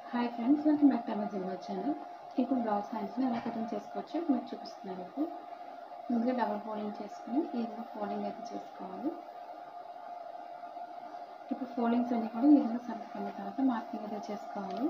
hi friends welcome back to Amazon my channel ఇప్పుడు blouse హ్యాండ్స్ని ఎలా కటింగ్ చేసుకోవచ్చో మీకు చూపిస్తున్నాను ఇప్పుడు ముందుగా డబుల్ ఫోల్డింగ్ చేసుకుని ఈ విధంగా ఫోల్డింగ్ అయితే చేసుకోవాలి ఇప్పుడు ఫోల్డింగ్స్ అన్నీ కూడా ఈ విధంగా సర్దుకున్న తర్వాత మార్కింగ్ అయితే చేసుకోవాలి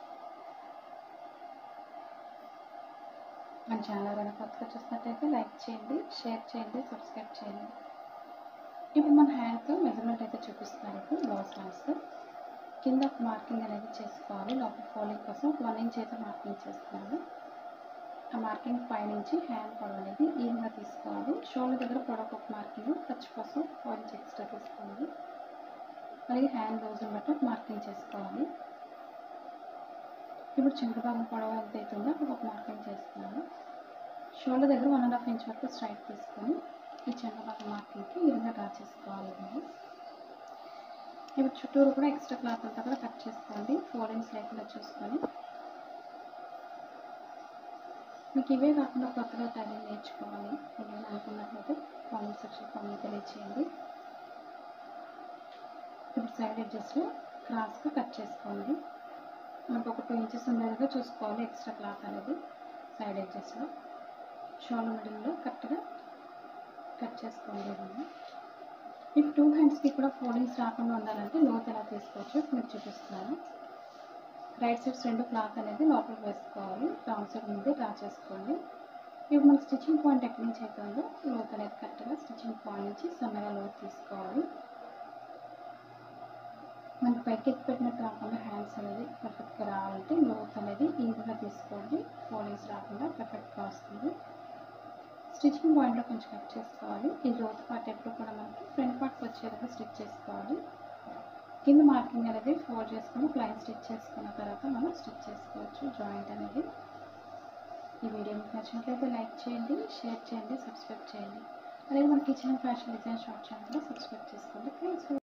మన ఛానల్ కనుక కొత్తగా చూసినట్టయితే లైక్ చేయండి షేర్ చేయండి సబ్స్క్రైబ్ చేయండి ఇప్పుడు మన హ్యాండ్తో మెజర్మెంట్ అయితే చూపిస్తున్నాను ఇప్పుడు బ్లౌజ్ హ్యాండ్స్ కింద ఒక మార్కింగ్ అనేది చేసుకోవాలి లోపల ఫోల్డింగ్ కోసం ఒక వన్ ఇంచ్ అయితే మార్కింగ్ చేస్తున్నాను ఆ మార్కింగ్ పైనుంచి హ్యాండ్ పొడవు అనేది ఈవెన్గా తీసుకోవాలి షోల్డర్ దగ్గర పొడవు ఒక మార్కింగ్ ఖర్చు కోసం ఫోర్ ఇంచ్ ఎక్స్ట్రా తీసుకోవాలి అలాగే హ్యాండ్ లూజ్ని బట్టి ఒక మార్కింగ్ చేసుకోవాలి ఇప్పుడు చెంగు భాగం పొడవు ఎంత అవుతుందో అక్కడ ఒక మార్కింగ్ చేస్తున్నాను షోల్డర్ దగ్గర వన్ అండ్ హాఫ్ ఇంచ్ వరకు స్ట్రైట్ తీసుకొని ఈ చెంగు భాగం మార్కింగ్కి ఈ విధంగా డ్రా చేసుకోవాలి మనం ఇప్పుడు చుట్టూరు కూడా ఎక్స్ట్రా క్లాత్ అంతా కూడా కట్ చేసుకోండి ఫోల్డింగ్స్ లేకుండా చూసుకొని మీకు ఇవే కాకుండా కొత్తగా టైలింగ్ నేర్చుకోవాలి ఏమైనా అనుకున్నట్లయితే కామెంట్ సెక్షన్ కామెంట్ తెలియచేయండి ఇప్పుడు సైడ్ ఎడ్జెస్లో క్రాస్గా కట్ చేసుకోండి మనకు ఒక టూ ఇంచెస్ ఉండేదిగా చూసుకోవాలి ఎక్స్ట్రా క్లాత్ అనేది సైడ్ ఎడ్జెస్లో షోల్డర్ మిడిల్లో కరెక్ట్గా కట్ చేసుకోండి ఇవన్నీ ఇప్పుడు టూ హ్యాండ్స్కి కూడా ఫోల్డింగ్స్ రాకుండా ఉండాలంటే లోత్ ఎలా తీసుకోవచ్చు మీకు చూపిస్తున్నాను రైట్ సైడ్స్ రెండు క్లాత్ అనేది లోపలికి వేసుకోవాలి రాంగ్ సైడ్ ముందు డ్రా చేసుకోండి ఇప్పుడు మనకి స్టిచ్చింగ్ పాయింట్ ఎక్కడి నుంచి అయితే ఉందో లోత్ అనేది కరెక్ట్గా స్టిచ్చింగ్ పాయింట్ నుంచి సన్నగా లోత్ తీసుకోవాలి మనకి పైకి ఎత్తి పెట్టినట్టు రాకుండా హ్యాండ్స్ అనేది పర్ఫెక్ట్గా రావాలంటే లోత్ అనేది ఈజీగా తీసుకోండి ఫోల్డింగ్స్ రాకుండా పర్ఫెక్ట్గా వస్తుంది స్టిచ్చింగ్ పాయింట్లో కొంచెం కట్ చేసుకోవాలి ఈ లోతు పార్ట్ ఎప్పుడు కూడా మనకి ఫ్రంట్ పార్ట్కి వచ్చేలాగా స్టిచ్ చేసుకోవాలి కింద మార్కింగ్ అనేది ఫోల్డ్ చేసుకొని ప్లైన్ స్టిచ్ చేసుకున్న తర్వాత మనం స్టిచ్ చేసుకోవచ్చు జాయింట్ అనేది ఈ వీడియో మీకు నచ్చినట్లయితే లైక్ చేయండి షేర్ చేయండి సబ్స్క్రైబ్ చేయండి అలాగే మన kitchen fashion design shop channel కూడా సబ్స్క్రైబ్ చేసుకోండి థ్యాంక్స్